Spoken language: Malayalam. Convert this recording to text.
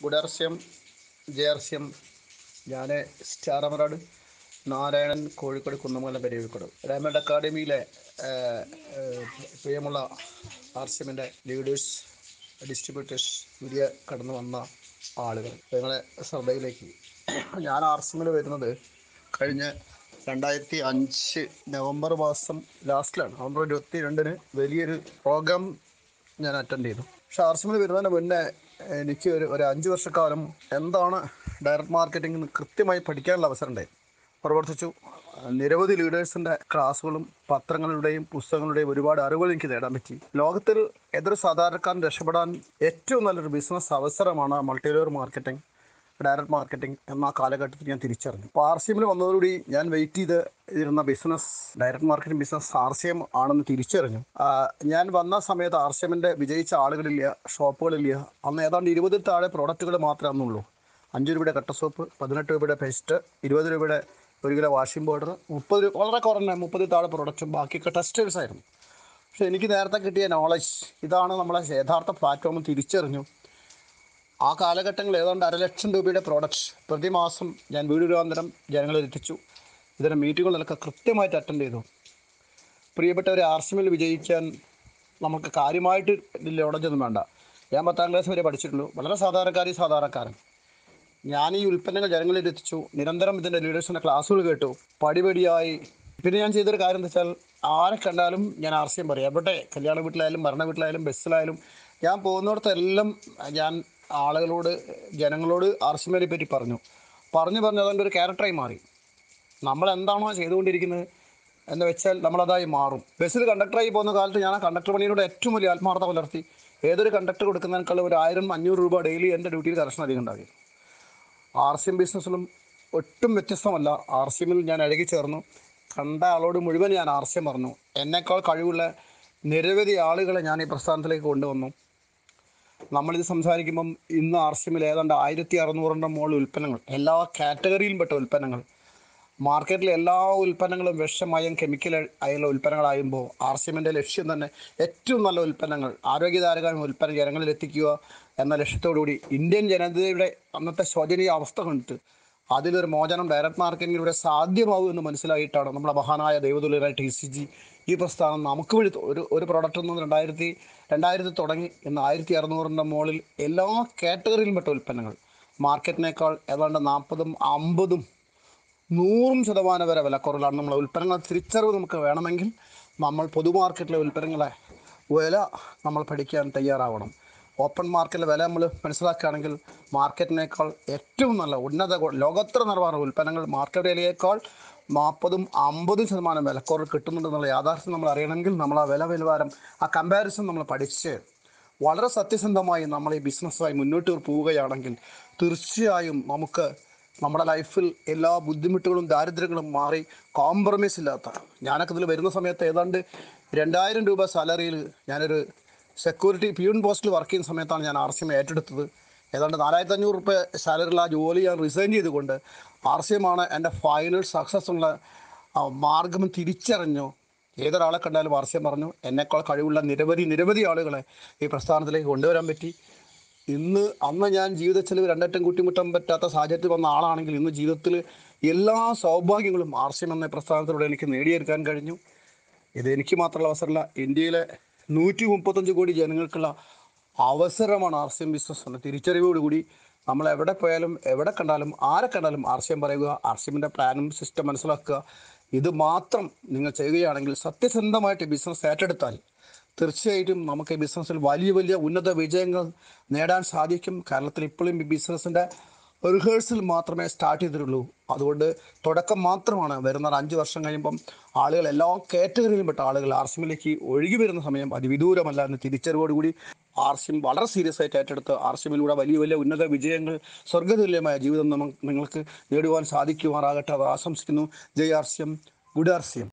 ഗുഡ് ആർ സി എം ജെ ആർ സി എം ഞാൻ സ്റ്റാർ അമറാട് നാരായണൻ കോഴിക്കോട് കുന്നമംഗലം പെരുവിക്കോട് ഡയമണ്ട് അക്കാഡമിയിലെ ഏഹ്, ഏഹ്, പ്രിയമുള്ള ആർ സി എമ്മിൻ്റെ ലീഡേഴ്സ് ഡിസ്ട്രിബ്യൂട്ടേഴ്സ് പുതിയ കടന്നു വന്ന ആളുകൾ നിങ്ങളെ ശ്രദ്ധയിലേക്ക് ഞാൻ ആർ സി എമ്മിൽ വരുന്നത് കഴിഞ്ഞ രണ്ടായിരത്തി അഞ്ച് നവംബർ മാസം ലാസ്റ്റിലാണ് നവംബർ ഇരുപത്തി രണ്ടിന് വലിയൊരു പ്രോഗ്രാം ഞാൻ അറ്റൻഡ് ചെയ്തു പക്ഷെ ആർ സി എമ്മിൽ വരുന്നതിന് മുന്നേ എനിക്ക് ഒരു ഒരു അഞ്ച് വർഷക്കാലം എന്താണ് ഡയറക്റ്റ് മാർക്കറ്റിംഗ് എന്ന് കൃത്യമായി പഠിക്കാനുള്ള അവസരം ഉണ്ടായി പ്രവർത്തിച്ചു നിരവധി ലീഡേഴ്സിൻ്റെ ക്ലാസ്സുകളും പത്രങ്ങളുടെയും പുസ്തകങ്ങളുടെയും ഒരുപാട് അറിവുകൾ എനിക്ക് നേടാൻ പറ്റി ലോകത്തിൽ ഏതൊരു സാധാരണക്കാരൻ രക്ഷപ്പെടാൻ ഏറ്റവും നല്ലൊരു ബിസിനസ് അവസരമാണ് multi level marketing direct marketing എന്ന ആ കാലഘട്ടത്തിൽ ഞാൻ തിരിച്ചറിഞ്ഞു അപ്പോൾ ആർ സി എമ്മിൽ വന്നതോടുകൂടി ഞാൻ വെയിറ്റ് ചെയ്ത് ഇരുന്ന business direct marketing business R C M ആണെന്ന് തിരിച്ചറിഞ്ഞു ആ, ഞാൻ വന്ന സമയത്ത് ആർ സി എമ്മിൻ്റെ വിജയിച്ച ആളുകളില്ല ഷോപ്പുകളില്ല അന്ന് ഏതാണ്ട് ഇരുപതിൽ താഴെ പ്രോഡക്റ്റുകൾ മാത്രമേ അന്നുള്ളൂ അഞ്ച് രൂപയുടെ കട്ട സോപ്പ് പതിനെട്ട് രൂപയുടെ പേസ്റ്റ് ഇരുപത് രൂപയുടെ ഒരു കിലോ വാഷിംഗ് പൗഡർ മുപ്പത് രൂപ വളരെ കുറഞ്ഞ മുപ്പതിൽ താഴെ പ്രോഡക്റ്റും ബാക്കിയൊക്കെ ടെക്സ്റ്റൈൽസ് ആയിരുന്നു പക്ഷേ എനിക്ക് നേരത്തെ കിട്ടിയ നോളജ് ഇതാണ് നമ്മളെ യഥാർത്ഥ പ്ലാറ്റ്ഫോം തിരിച്ചറിഞ്ഞു ആ കാലഘട്ടങ്ങളിൽ ഏതാണ്ട് അരലക്ഷം രൂപയുടെ പ്രോഡക്റ്റ് പ്രതിമാസം ഞാൻ വീട് രൂപാന്തരം ജനങ്ങളിൽ എത്തിച്ചു ഇതിൻ്റെ മീറ്റിങ്ങുകളിലൊക്കെ കൃത്യമായിട്ട് അറ്റൻഡ് ചെയ്തു പ്രിയപ്പെട്ടവർ ആർ സി എമ്മിൽ വിജയിക്കാൻ നമുക്ക് കാര്യമായിട്ട് നോളജൊന്നും വേണ്ട ഞാൻ പത്താം ക്ലാസ് വരെ പഠിച്ചിട്ടുള്ളൂ വളരെ സാധാരണക്കാരി സാധാരണക്കാരൻ ഞാൻ ഈ ഉൽപ്പന്നങ്ങൾ ജനങ്ങളിൽ എത്തിച്ചു നിരന്തരം ഇതിൻ്റെ ലീഡേഴ്സിൻ്റെ ക്ലാസ്സുകൾ കേട്ടു പടിപടിയായി പിന്നെ ഞാൻ ചെയ്തൊരു കാര്യം എന്താ വെച്ചാൽ ആരെ കണ്ടാലും ഞാൻ ആർ സി എം പറയും എവിടെ കല്യാണ വീട്ടിലായാലും മരണ വീട്ടിലായാലും ബസ്സിലായാലും ഞാൻ പോകുന്നിടത്തെല്ലാം ഞാൻ ആളുകളോട് ജനങ്ങളോട് ആർ സി എമ്മിനെ പറ്റി പറഞ്ഞു പറഞ്ഞു പറഞ്ഞ് അതിൻ്റെ ഒരു ക്യാരക്ടറായി മാറി നമ്മൾ എന്താണോ ചെയ്തുകൊണ്ടിരിക്കുന്നത് എന്ന് വെച്ചാൽ നമ്മളതായി മാറും ബസ്സിൽ കണ്ടക്ടറായി പോകുന്ന കാലത്ത് ഞാൻ ആ കണ്ടക്ടർ പണിയോട് ഏറ്റവും വലിയ ആത്മാർത്ഥത പുലർത്തി ഏതൊരു കണ്ടക്ടർ കൊടുക്കുന്നതിനേക്കാൾ ഒരു ആയിരം അഞ്ഞൂറ് രൂപ ഡെയിലി എൻ്റെ ഡ്യൂട്ടിയിൽ കറക്ഷൻ അധികം ഉണ്ടാകും ആർ സി എം ബിസിനസ്സിലും ഒട്ടും വ്യത്യസ്തമല്ല ആർ സി എമ്മിൽ ഞാൻ അഴകി ചേർന്നു കണ്ട ആളോട് മുഴുവൻ ഞാൻ ആർ സി എം പറഞ്ഞു എന്നേക്കാൾ കഴിവുള്ള നിരവധി ആളുകളെ ഞാൻ ഈ പ്രസ്ഥാനത്തിലേക്ക് കൊണ്ടുവന്നു നമ്മളിത് സംസാരിക്കുമ്പം ഇന്ന് ആർ സി എമ്മിൽ ഏതാണ്ട് ആയിരത്തി അറുന്നൂറിൻ്റെ മുകളിൽ ഉൽപ്പന്നങ്ങൾ എല്ലാ കാറ്റഗറിയിലും പെട്ട ഉൽപ്പന്നങ്ങൾ മാർക്കറ്റിലെ എല്ലാ ഉൽപ്പന്നങ്ങളും വിഷമയം കെമിക്കൽ ആയുള്ള ഉൽപ്പന്നങ്ങളാകുമ്പോൾ ആർ സി എമ്മിൻ്റെ ലക്ഷ്യം തന്നെ ഏറ്റവും നല്ല ഉൽപ്പന്നങ്ങൾ ആരോഗ്യദായകമായ ഉൽപ്പന്നം ജനങ്ങളിൽ എത്തിക്കുക എന്ന ലക്ഷ്യത്തോടുകൂടി ഇന്ത്യൻ ജനതയുടെ അന്നത്തെ ശോചനീയ അവസ്ഥ കണ്ടിട്ട് അതിലൊരു മോചനം ഡയറക്റ്റ് മാർക്കറ്റിങ്ങിലൂടെ സാധ്യമാവും എന്ന് മനസ്സിലായിട്ടാണ് നമ്മുടെ മഹാനായ ദൈവതുല്യരായ ടി സി ജി ഈ പ്രസ്ഥാനം നമുക്ക് വഴി ഒരു ഒരു പ്രോഡക്റ്റ് ഒന്നും രണ്ടായിരത്തി രണ്ടായിരത്തി തുടങ്ങി ഇന്ന് ആയിരത്തി അറുന്നൂറിൻ്റെ മുകളിൽ എല്ലാ കാറ്റഗറിയിലും പെട്ട ഉൽപ്പന്നങ്ങൾ മാർക്കറ്റിനേക്കാൾ ഏതാണ്ട് നാൽപ്പതും അമ്പതും നൂറും ശതമാനം വരെ വിലക്കുറവിലാണ് നമ്മളെ ഉൽപ്പന്നങ്ങൾ തിരിച്ചറിവ് നമുക്ക് വേണമെങ്കിൽ നമ്മൾ പൊതുമാർക്കറ്റിലെ ഉൽപ്പന്നങ്ങളെ വില നമ്മൾ പഠിക്കാൻ തയ്യാറാവണം ഓപ്പൺ മാർക്കറ്റിലെ വില നമ്മൾ മനസ്സിലാക്കുകയാണെങ്കിൽ മാർക്കറ്റിനേക്കാൾ ഏറ്റവും നല്ല ഉന്നത ഗു- ലോകോത്തര നിലവാര ഉൽപ്പന്നങ്ങൾ മാർക്കറ്റ് വിലയേക്കാൾ നാൽപ്പതും അമ്പതും ശതമാനം വിലക്കുറവ് കിട്ടുന്നുണ്ടെന്നുള്ള യാഥാർത്ഥ്യം നമ്മൾ അറിയണമെങ്കിൽ നമ്മൾ ആ വില നിലവാരം ആ കമ്പാരിസൺ നമ്മൾ പഠിച്ച് വളരെ സത്യസന്ധമായി നമ്മൾ ഈ ബിസിനസ്സുമായി മുന്നോട്ട് പോവുകയാണെങ്കിൽ തീർച്ചയായും നമുക്ക് നമ്മുടെ ലൈഫിൽ എല്ലാ ബുദ്ധിമുട്ടുകളും ദാരിദ്ര്യങ്ങളും മാറി കോംപ്രമൈസ് ഇല്ലാത്ത ഞാനൊക്കെ ഇതിൽ വരുന്ന സമയത്ത് ഏതാണ്ട് രണ്ടായിരം രൂപ സാലറിയിൽ ഞാനൊരു സെക്യൂരിറ്റി പ്യൂൺ പോസ്റ്റിൽ വർക്ക് ചെയ്യുന്ന സമയത്താണ് ഞാൻ ആർ സി എം ഏറ്റെടുത്തത് ഏതാണ്ട് നാലായിരത്തി അഞ്ഞൂറ് റുപ്യ സാലറിയുള്ള ആ ജോലി ഞാൻ റിസൈൻ ചെയ്തുകൊണ്ട് ആർ സി എം ആണ് എൻ്റെ ഫൈനൽ സക്സസ് ഉള്ള ആ, മാർഗം തിരിച്ചറിഞ്ഞു ഏതൊരാളെ കണ്ടാലും ആർ സി എം പറഞ്ഞു എന്നെക്കാൾ കഴിവുള്ള നിരവധി നിരവധി ആളുകളെ ഈ പ്രസ്ഥാനത്തിലേക്ക് കൊണ്ടുവരാൻ പറ്റി ഇന്ന് അന്ന് ഞാൻ ജീവിത ചെലവ് രണ്ടറ്റം കൂട്ടിമുട്ടാൻ പറ്റാത്ത സാഹചര്യത്തിൽ വന്ന ആളാണെങ്കിൽ ഇന്ന് ജീവിതത്തിൽ എല്ലാ സൗഭാഗ്യങ്ങളും ആർ സി എം എന്ന പ്രസ്ഥാനത്തിലൂടെ എനിക്ക് നേടിയെടുക്കാൻ കഴിഞ്ഞു ഇത് എനിക്ക് മാത്രമുള്ള അവസരമല്ല ഇന്ത്യയിലെ നൂറ്റി മുപ്പത്തഞ്ച് കോടി ജനങ്ങൾക്കുള്ള അവസരമാണ് ആർ സി എം ബിസിനസ് എന്ന തിരിച്ചറിവോടുകൂടി നമ്മൾ എവിടെ പോയാലും എവിടെ കണ്ടാലും ആരെ കണ്ടാലും ആർ സി എം പറയുക ആർ സി എമ്മിൻ്റെ പ്ലാനും സിസ്റ്റം മനസ്സിലാക്കുക ഇത് മാത്രം നിങ്ങൾ ചെയ്യുകയാണെങ്കിൽ സത്യസന്ധമായിട്ട് ബിസിനസ് ഏറ്റെടുത്താൽ തീർച്ചയായിട്ടും നമുക്ക് ഈ ബിസിനസ്സിൽ വലിയ വലിയ ഉന്നത വിജയങ്ങൾ നേടാൻ സാധിക്കും കേരളത്തിൽ ഇപ്പോഴും ഈ ബിസിനസ്സിൻ്റെ റിഹേഴ്സൽ മാത്രമേ സ്റ്റാർട്ട് ചെയ്തിട്ടുള്ളൂ അതുകൊണ്ട് തുടക്കം മാത്രമാണ് വരുന്ന ഒരു അഞ്ച് വർഷം കഴിയുമ്പം ആളുകൾ എല്ലാ കാറ്റഗറിയിലും പെട്ട ആളുകൾ ആർ സിമിലേക്ക് ഒഴുകി വരുന്ന സമയം അതിവിദൂരമല്ല എന്ന് തിരിച്ചറിവോടുകൂടി ആർ സിം വളരെ സീരിയസ് ആയിട്ട് ഏറ്റെടുത്ത് ആർ സിമിലൂടെ വലിയ വലിയ ഉന്നത വിജയങ്ങൾ സ്വർഗതുല്യമായ ജീവിതം നമുക്ക് നിങ്ങൾക്ക് നേടുവാൻ സാധിക്കുമാറാകട്ടെ അത് ആശംസിക്കുന്നു Jai R C M good R C M